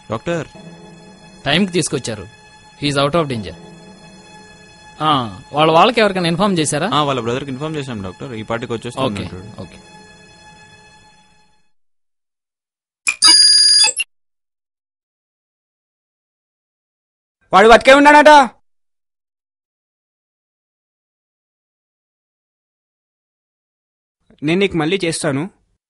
Doctor టైంకి తీసుకొచ్చారు he's out of danger వాళ్ళ వాళ్ళకి ఎవరికైనా ఇన్ఫార్మ్ చేశారా ఆ, వాళ్ళ బ్రదర్కి ఇన్ఫార్మ్ చేశాం డాక్టర్ ఈ పార్టీకి ఓకే వచ్చేస్తాడు ఓకే వాడు బతికే ఉన్నాడట నేను నీకు మళ్ళీ చేస్తాను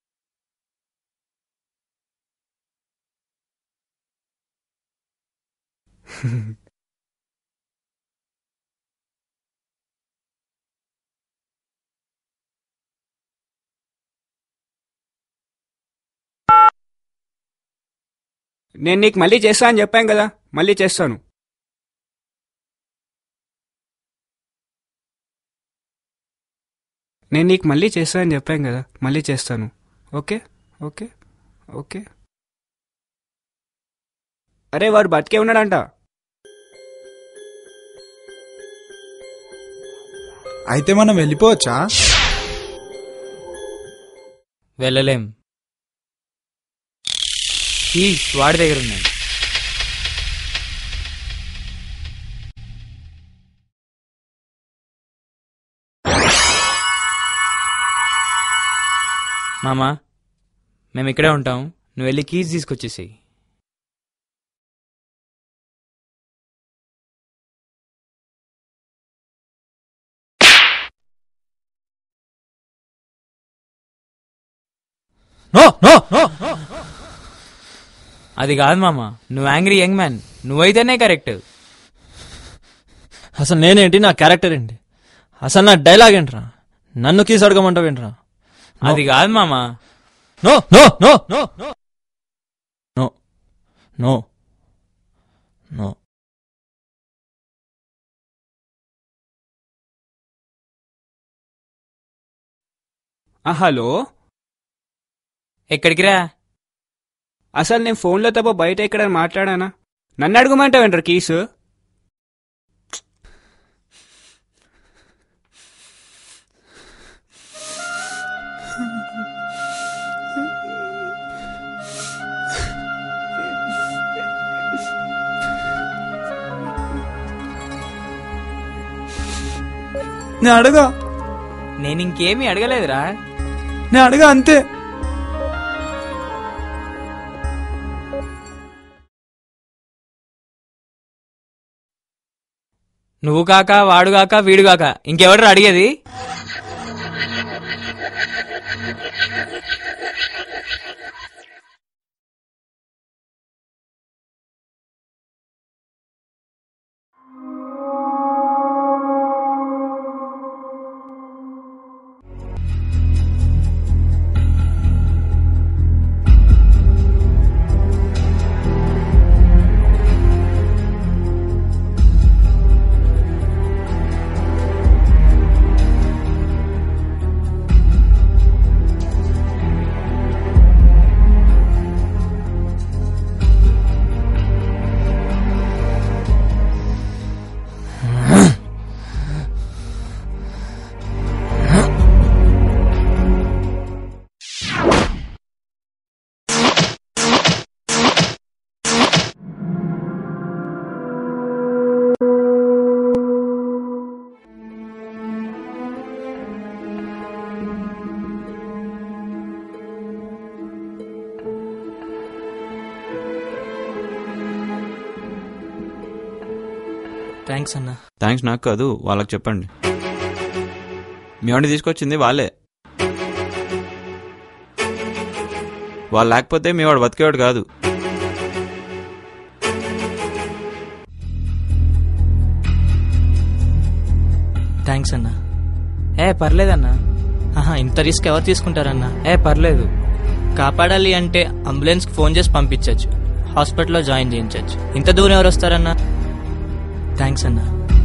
నేను నీకు మళ్ళీ చేస్తా అని చెప్పాను కదా మళ్ళీ చేస్తాను నేను నీకు మళ్ళీ చేస్తా అని చెప్పాను కదా మళ్ళీ చేస్తాను ఓకే ఓకే ఓకే అరే వాడు బతికే ఉన్నాడంట అయితే మనం వెళ్ళిపోవచ్చా వెళ్ళలేం కీస్ వాడి దగ్గర ఉన్నాయి మామా మేము ఇక్కడే ఉంటాం నువ్వు వెళ్ళి కీస్ తీసుకొచ్చేసేయి నో నో నో అది కాదు మామ నువ్వు యాంగ్రీ యంగ్ మ్యాన్ నువ్వైతేనే కరెక్ట్ అసలు నేనేంటి నా క్యారెక్టర్ ఏంటి అసలు నా డైలాగ్ ఏంట్రా నన్ను కీస్ అడగమంటావేంట్రా అది కాదు మామ no no no no no no no no ఆ, హలో ఎక్కడికి రా అసలు నేను ఫోన్లో తప్ప బయట ఎక్కడ మాట్లాడానా నన్ను అడగమంటావేంటారు కీసు నేను అడగా నేను ఇంకేమీ అడగలేదురా నేను అడగా అంతే నువ్వు కాక వాడు కాక వీడు కాక ఇంకెవడు అడిగేది థ్యాంక్స్ అన్నా థ్యాంక్స్ నాకు కాదు వాళ్ళకి చెప్పండి మీ వాడిని తీసుకొచ్చింది వాళ్ళే వాళ్ళు లేకపోతే మీ వాడు బతికేవాడు కాదు థ్యాంక్స్ అన్నా ఏ పర్లేదన్నా ఆహా ఇంత రిస్క్ ఎవరు తీసుకుంటారన్నా ఏ పర్లేదు కాపాడాలి అంటే అంబులెన్స్కి ఫోన్ చేసి పంపించవచ్చు హాస్పిటల్లో జాయిన్ చేయించవచ్చు ఇంత దూరం ఎవరు వస్తారన్నా థ్యాంక్స్ అన్నా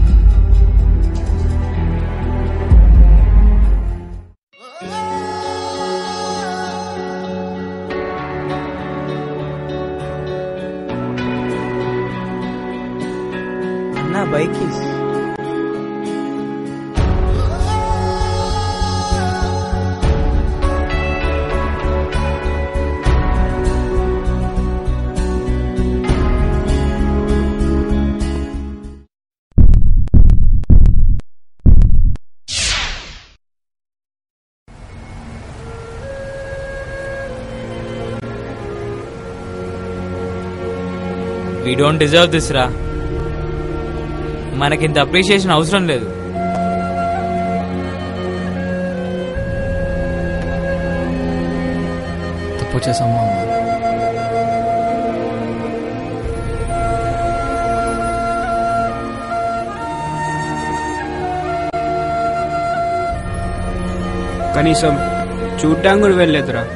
అన్నా bike we don't deserve this రా మనకింత అప్రిషియేషన్ అవసరం లేదు తప్పు చేసాము అమ్మా కనీసం చూడ్డానికి కూడా వెళ్ళలేదురా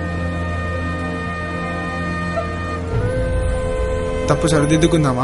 తప్పు సరిదిద్దుకుందామా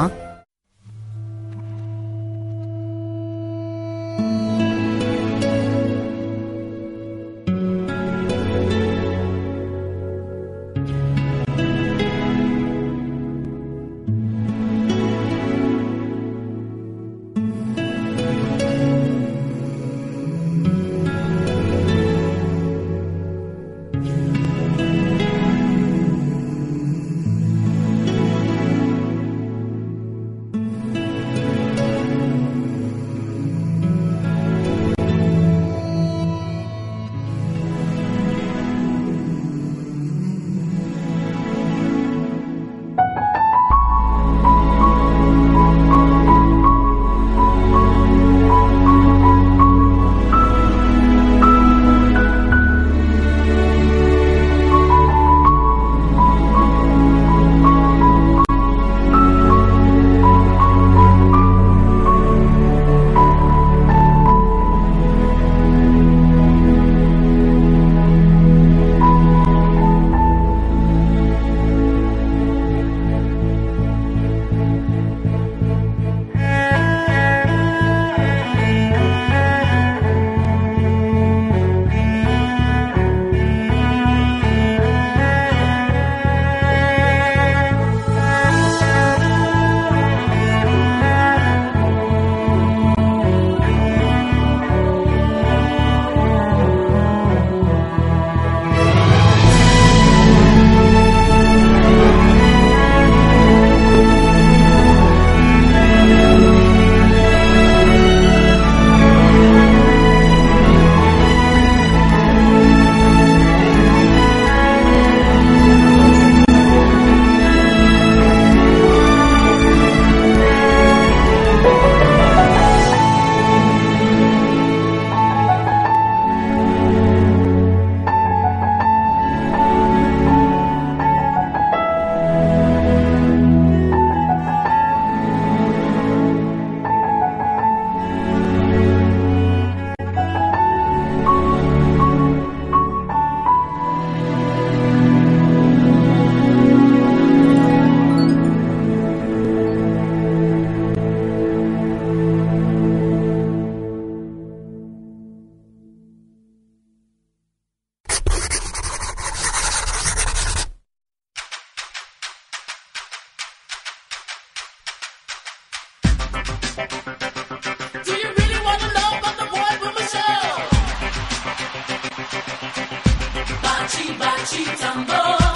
Do you really want to know about the boy from Michelle? Bachi, bachi, tambo.